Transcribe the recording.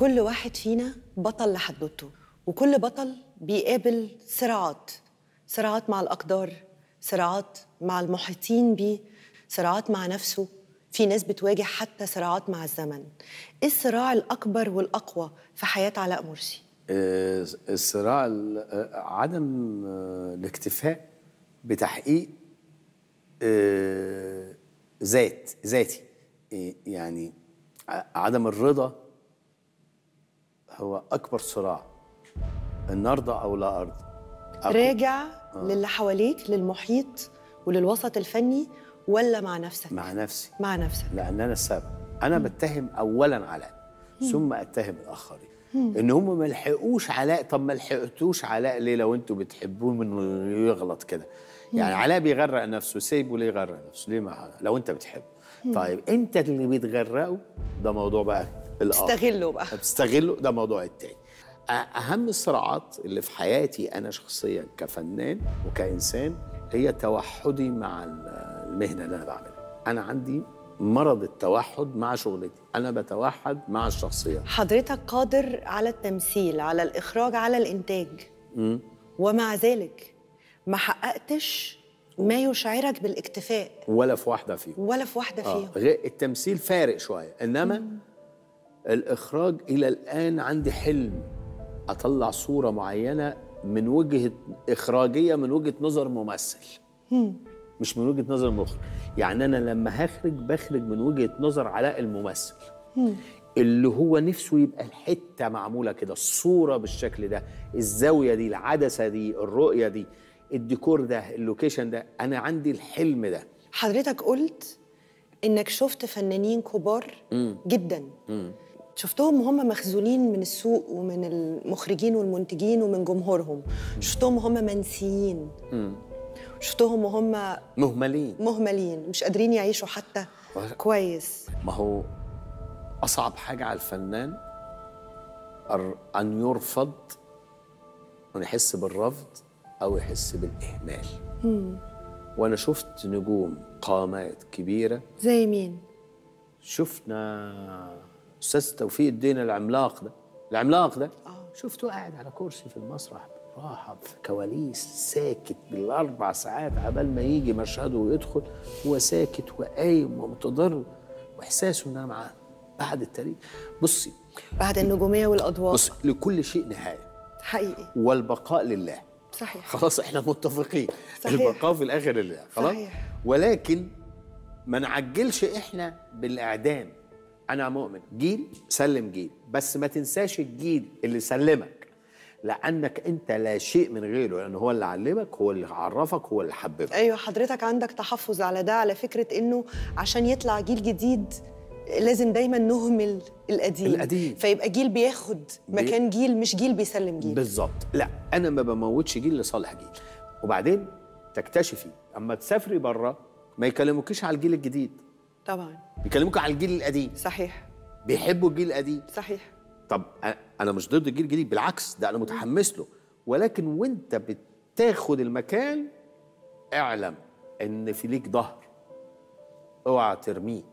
كل واحد فينا بطل لحدوته وكل بطل بيقابل صراعات صراعات مع الأقدار صراعات مع المحيطين بيه صراعات مع نفسه في ناس بتواجه حتى صراعات مع الزمن ايه الصراع الأكبر والأقوى في حياة علاء مرسي؟ آه، الصراع ال- آه، عدم آه، الاكتفاء بتحقيق آه، ذات ذاتي إيه، يعني ع- عدم الرضا هو اكبر صراع النرضى او لا ارضى أكو- راجع للي حواليك للمحيط وللوسط الفني ولا مع نفسك؟ مع نفسي مع نفسك لان انا السبب انا بتهم اولا علاء ثم اتهم الاخرين ان هم ما لحقوش علاء طب ما لحقتوش علاء ليه لو انتوا بتحبوه من إنه يغلط كده يعني علاء بيغرق نفسه سيبه ليه يغرق نفسه ليه ما لو انت بتحبه طيب انت اللي بتغرقه ده موضوع بقى الاخر استغله بقى بتستغله ده موضوع التاني أ- اهم الصراعات اللي في حياتي انا شخصيا كفنان وكانسان هي توحدي مع ال- المهنه اللي انا بعملها انا عندي مرض التوحد مع شغلتي انا بتوحد مع الشخصيات حضرتك قادر على التمثيل على الإخراج على الإنتاج ومع ذلك ما حققتش ما يشعرك بالاكتفاء ولا في واحده فيهم ولا في واحدة آه. فيهم غير التمثيل فارق شويه انما الاخراج الى الان عندي حلم اطلع صوره معينه من وجهه اخراجيه من وجهه نظر ممثل مش من وجهه نظر مخرج يعني انا لما هخرج بخرج من وجهه نظر علاء الممثل اللي هو نفسه يبقى الحته معموله كده الصوره بالشكل ده الزاويه دي العدسه دي الرؤيه دي الديكور ده اللوكيشن ده انا عندي الحلم ده حضرتك قلت إنك شفت فنانين كبار جدا شفتهم وهم مخزونين من السوق ومن المخرجين والمنتجين ومن جمهورهم شفتهم وهم منسيين شفتهم وهم مهملين مهملين مش قادرين يعيشوا حتى كويس ما هو أصعب حاجة على الفنان أر- أن يرفض أن يحس بالرفض أو يحس بالإهمال وأنا شفت نجوم قامات كبيرة زي مين؟ شفنا أستاذ توفيق الدين العملاق ده العملاق ده شفته قاعد على كرسي في المسرح راحة في كواليس ساكت بالأربع ساعات عبال ما يجي مشهده ويدخل هو ساكت وقايم ومتضرر وإحساسه إن أنا معاه بعد التاريخ بصي بعد النجومية والأضواء بصي لكل شيء نهاية حقيقي والبقاء لله صحيح خلاص احنا متفقين صحيح. البقاء في الاخر لله خلاص صحيح. ولكن ما نعجلش احنا بالاعدام انا مؤمن جيل سلم جيل بس ما تنساش الجيل اللي سلمك لانك انت لا شيء من غيره لان هو اللي علمك هو اللي عرفك هو اللي حببك ايوه حضرتك عندك تحفظ على ده على فكره انه عشان يطلع جيل جديد لازم دايما نهمل القديم القديم. فيبقى جيل بياخد مكان جيل مش جيل بيسلم جيل بالظبط لا انا ما بموتش جيل لصالح جيل وبعدين تكتشفي اما تسافري بره ما يكلموكيش على الجيل الجديد طبعا يكلموك على الجيل القديم صحيح بيحبوا الجيل القديم صحيح طب أ- انا مش ضد الجيل الجديد بالعكس ده انا متحمس له ولكن وانت بتاخد المكان اعلم ان في ليك ظهر اوعى ترميه